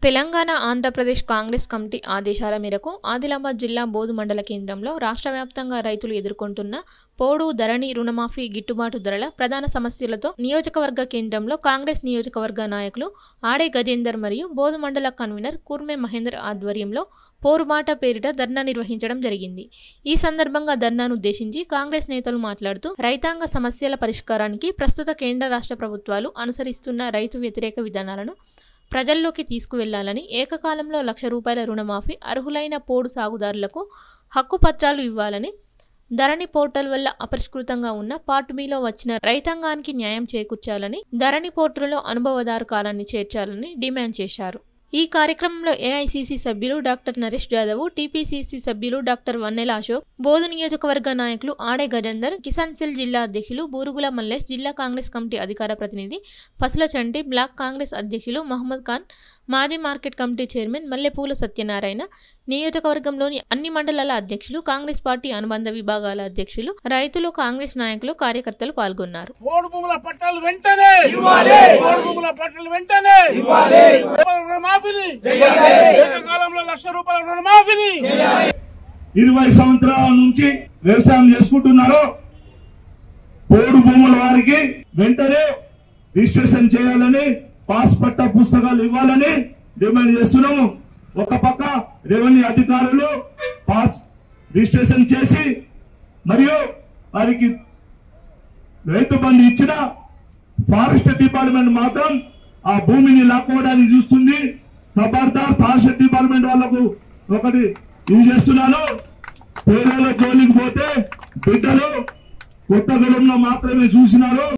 Telangana Andhra Pradesh Congress committee ఆదేశాల మేరకు ఆదిలాబాద్ జిల్లా బోధు మండల కేంద్రంలో రాష్ట్ర వ్యాప్తంగా రైతులు ఎదుర్కొంటున్న పోడు ధరణి రుణమాఫీ గిట్టుబాటు ధరల ప్రధాన సమస్యలతో నియోజకవర్గ కేంద్రంలో కాంగ్రెస్ నియోజకవర్గ నాయకులు ఆడే గజేందర్ మరియు బోధు మండల కన్వీనర్ కూర్మె మహేందర్ ఆధ్వర్యంలో పోరుబాట పేరిట ధర్నా నిర్వహించడం జరిగింది ఈ సందర్భంగా ధర్నాను ఉద్దేశించి కాంగ్రెస్ నేతలు మాట్లాడుతూ రైతాంగ సమస్యల పరిష్కారానికి ప్రస్తుత కేంద్ర రాష్ట్ర ప్రభుత్వాలు అనుసరిస్తున్న రైతు వ్యతిరేక విధానాలను ప్రజల్లోకి తీసుకువెళ్లాలని ఏకకాలంలో లక్ష రూపాయల రుణమాఫీ అర్హులైన పోడు సాగుదారులకు హక్కు పత్రాలు ఇవ్వాలని ధరణి పోర్టల్ వల్ల అపరిష్కృతంగా ఉన్న పార్ట్ బిలో వచ్చిన రైతాంగానికి న్యాయం చేకూర్చాలని ధరణి పోర్టల్లో అనుభవదారు కాలాన్ని చేర్చాలని డిమాండ్ చేశారు ఈ కార్యక్రమంలో ఏఐసిసి సభ్యులు డాక్టర్ నరేష్ జాదవ్ టీపీసీసీ సభ్యులు డాక్టర్ వన్నెల అశోక్ బోధు నియోజకవర్గ నాయకులు ఆడే గజేందర్ కిసాన్ సెల్ జిల్లా అధ్యక్షులు బూరుగుల మల్లేష్ జిల్లా కాంగ్రెస్ కమిటీ అధికార ప్రతినిధి పసుల చంటి బ్లాక్ కాంగ్రెస్ అధ్యక్షులు మహమ్మద్ ఖాన్ మాజీ మార్కెట్ కమిటీ చైర్మన్ మల్లెపూల సత్యనారాయణ నియోజకవర్గంలోని అన్ని మండలాల అధ్యక్షులు కాంగ్రెస్ పార్టీ అనుబంధ విభాగాల అధ్యక్షులు రైతులు కాంగ్రెస్ నాయకులు కార్యకర్తలు పాల్గొన్నారు పోడు భూముల పట్టాలు వెంటనే ఇవ్వాలి పోడు భూముల పట్టాలు వెంటనే ఇవ్వాలి రుణమాఫీని ఏకకాలంలో లక్ష రూపాయల రుణమాఫీని ఇరవై సంవత్సరాల నుంచి వ్యవసాయం చేసుకుంటున్నారు పోడు భూముల వారికి వెంటనే రిజిస్ట్రేషన్ చేయాలని పాస్ పట్ట పుస్తకాలు ఇవ్వాలని డిమాండ్ చేస్తున్నాము ఒక పక్క రెవెన్యూ అధికారులు పాస్ రిజిస్ట్రేషన్ చేసి మరియు వారికి రైతు బంధు ఇచ్చిన ఫారెస్ట్ డిపార్ట్మెంట్ మాత్రం ఆ భూమిని లాక్కోవడానికి చూస్తుంది ఖబర్దార్ ఫారెస్ట్ డిపార్ట్మెంట్ వాళ్ళకు ఒకటి ఇది చేస్తున్నాను పేదల జోలికి పోతే బిడ్డలు కొత్తగూడెంలో మాత్రమే చూసినారు